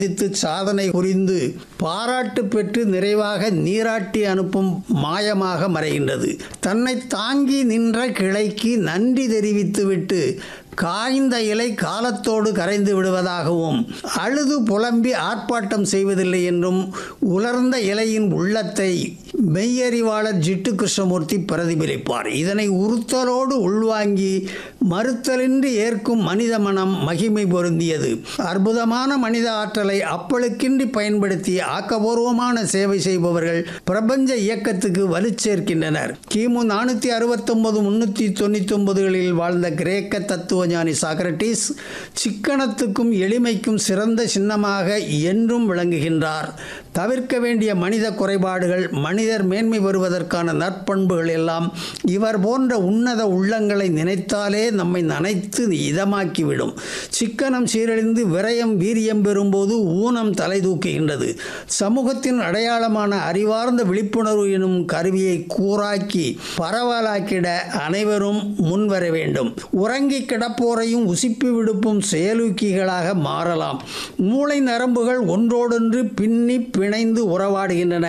சாதித்து சாதனை புரிந்து பாராட்டு பெற்று நிறைவாக நீராட்டி அனுப்பும் மாயமாக மறைகின்றது தன்னை தாங்கி நின்ற கிளைக்கு நன்றி தெரிவித்துவிட்டு காய்ந்த இலை காலத்தோடு கரைந்து விடுவதாகவும் அழுது புலம்பி ஆர்ப்பாட்டம் செய்வதில்லை என்றும் உலர்ந்த இலையின் உள்ளத்தை மெய்யறிவாளர் ஜிட்டு கிருஷ்ணமூர்த்தி பிரதிபலிப்பார் இதனை உறுத்தலோடு உள்வாங்கி மறுத்தலின்றி ஏற்கும் மனித மனம் மகிமை பொருந்தியது அற்புதமான மனித ஆற்றலை அப்பளுக்கின்றி பயன்படுத்தி ஆக்கபூர்வமான சேவை செய்பவர்கள் பிரபஞ்ச இயக்கத்துக்கு வலுச்சேர்க்கின்றனர் கிமு நானூற்றி அறுபத்தொன்பது முன்னூற்றி தொண்ணூற்றி ஒன்பதுகளில் வாழ்ந்த கிரேக்க தத்துவஞானி சாக்ரட்டிஸ் சிக்கனத்துக்கும் எளிமைக்கும் சிறந்த சின்னமாக என்றும் விளங்குகின்றார் தவிர்க்க வேண்டிய மனித குறைபாடுகள் மனிதர் மேன்மை பெறுவதற்கான நற்பண்புகள் எல்லாம் இவர் போன்ற உன்னத உள்ளங்களை நினைத்தாலே நம்மை நனைத்து இதமாக்கிவிடும் சிக்கனம் சீரழிந்து விரயம் வீரியம் பெறும்போது ஊனம் தலை தூக்குகின்றது சமூகத்தின் அடையாளமான அறிவார்ந்த விழிப்புணர்வு எனும் கருவியை கூறாக்கி பரவலாக்கிட அனைவரும் முன்வர வேண்டும் உறங்கி கிடப்போரையும் உசிப்பி விடுப்பும் செயலூக்கிகளாக மாறலாம் மூளை நரம்புகள் ஒன்றோடொன்று பின்னி பிணைந்து உறவாடுகின்றன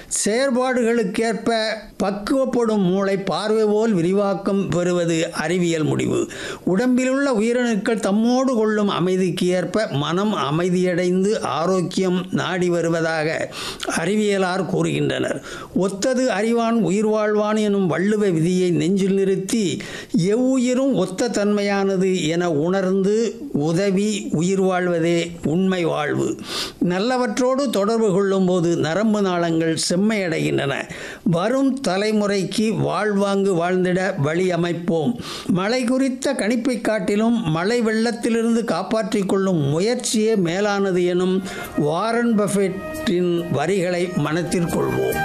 செயற்பாடுகளுக்கேற்ப பக்குவப்படும் மூளை பார்வை போல் விரிவாக்கம் பெறுவது அறிவியல் முடிவு உடம்பிலுள்ள உயிரணுக்கள் தம்மோடு கொள்ளும் அமைதிக்கு ஏற்ப மனம் அமைதியடைந்து ஆரோக்கியம் நாடி வருவதாக அறிவியலார் கூறுகின்றனர் ஒத்தது அறிவான் உயிர் வாழ்வான் எனும் வள்ளுவ விதியை நெஞ்சில் நிறுத்தி எவ்வுயிரும் ஒத்த தன்மையானது என உணர்ந்து உதவி உயிர் வாழ்வதே உண்மை வாழ்வு நல்லவற்றோடு தொடர்பு கொள்ளும்போது நரம்பு நாளங்கள் செம்மையடைகின்றன வரும் தலைமுறைக்கு வாழ்வாங்கு வாழ்ந்திட வழி அமைப்போம் மழை குறித்த கணிப்பை காட்டிலும் மழை வெள்ளத்திலிருந்து காப்பாற்றிக் கொள்ளும் முயற்சியே மேலானது எனும் வாரன் பஃபெட்டின் வரிகளை மனத்தில் கொள்வோம்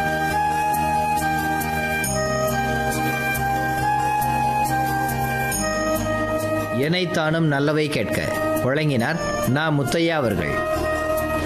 எனைத்தானும் நல்லவை கேட்க வழங்கினார் நா முத்தையா அவர்கள்